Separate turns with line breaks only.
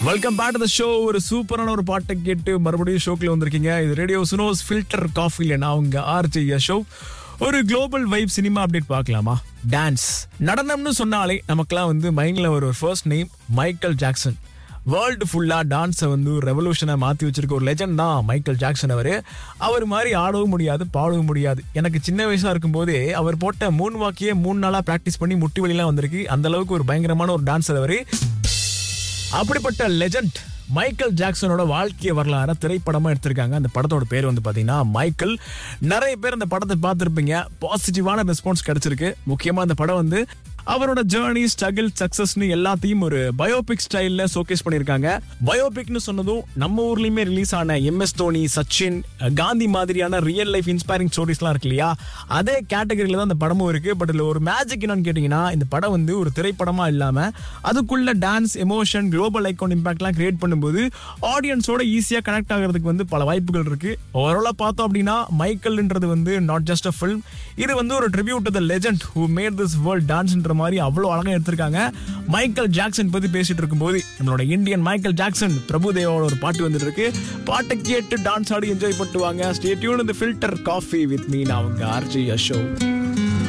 welcome back to the show ஒரு சூப்பரான ஒரு பாட்டை கேட்டு மறுபடியும் ஷோக்குள்ள வந்திருக்கீங்க இது ரேடியோ சுனோஸ் ஃபில்டர் காஃபில நான் உங்க ஆர்ஜி ஷோ ஒரு குளோபல் வைப் சினிமா அப்டேட் பார்க்கலாமா டான்ஸ் நடனம்னு சொன்னாலே நமக்கெல்லாம் வந்து மைண்ட்ல ஒரு first name Michael Jackson world ஃபுல்லா டான்ஸை வந்து ஒரு ரெவல்யூஷனை மாற்றி வச்சிருக்க ஒரு லெஜண்ட் தான் மைக்கேல் ஜாக்சன் அவர் அவர் மாதிரி ஆடவும் முடியாது பாடவும் முடியாது எனக்கு சின்ன வயசா இருக்கும்போதே அவர் போட்ட மூணு வாக்கியே மூணு நாளா ப்ராக்டிஸ் பண்ணி முட்டி வலிலாம் வந்திருக்கு அந்த அளவுக்கு ஒரு பயங்கரமான ஒரு டான்ஸர் அவர் அப்படிப்பட்ட லெஜண்ட் மைக்கேல் ஜாக்சனோட வாழ்க்கை வரலாறு திரைப்படமா எடுத்திருக்காங்க அந்த படத்தோட பேர் வந்து பாத்தீங்கன்னா மைக்கேல் நிறைய பேர் அந்த படத்தை பார்த்துருப்பீங்க பாசிட்டிவான ரெஸ்பான்ஸ் கிடைச்சிருக்கு முக்கியமா அந்த படம் வந்து அவரோட ஜேர்னி ஸ்ட்ரகிள் சக்சஸ்னு எல்லாத்தையும் ஒரு பயோபிக் ஸ்டைல்ல ஷோகேஸ் பண்ணியிருக்காங்க பயோபிக்னு சொன்னதும் நம்ம ஊர்லயுமே ரிலீஸ் ஆன எம்எஸ் தோனி சச்சின் காந்தி மாதிரியான ரியல் லைஃப் இன்ஸ்பைரிங் ஸ்டோரிஸ்லாம் இருக்கு இல்லையா அதே கேட்டகரியில தான் அந்த படமும் இருக்கு பட் இதுல ஒரு மேஜிக் என்னன்னு கேட்டீங்கன்னா இந்த படம் வந்து ஒரு திரைப்படமா இல்லாம அதுக்குள்ள டான்ஸ் எமோஷன் குளோபல் ஐகான் இம்பாக்ட்லாம் கிரியேட் பண்ணும்போது ஆடியன்ஸோட ஈஸியா கனெக்ட் ஆகிறதுக்கு வந்து பல வாய்ப்புகள் இருக்கு ஓவராலா பார்த்தோம் அப்படின்னா மைக்கேல்ன்றது வந்து நாட் ஜஸ்ட் அ ஃபில்ம் இது வந்து ஒரு tribute the legend who made this world டான்ஸ்ன்ற மாதிரி அவ்வளோ அழகா எடுத்திருக்காங்க மைக்கேல் ஜாக்சன் பத்தி பேசிட்டு இருக்கும்போது நம்மளோட இந்தியன் மைக்கேல் ஜாக்சன் பிரபு தேவாவோட ஒரு பாட்டு வந்துட்டு இருக்கு பாட்டை கேட்டு டான்ஸ் ஆடி என்ஜாய் பண்ணிட்டு வாங்க ஸ்டே டியூன் இந்த ஃபில்டர் காஃபி வித் மீ நான் உங்க ஆர்ஜி ஷோ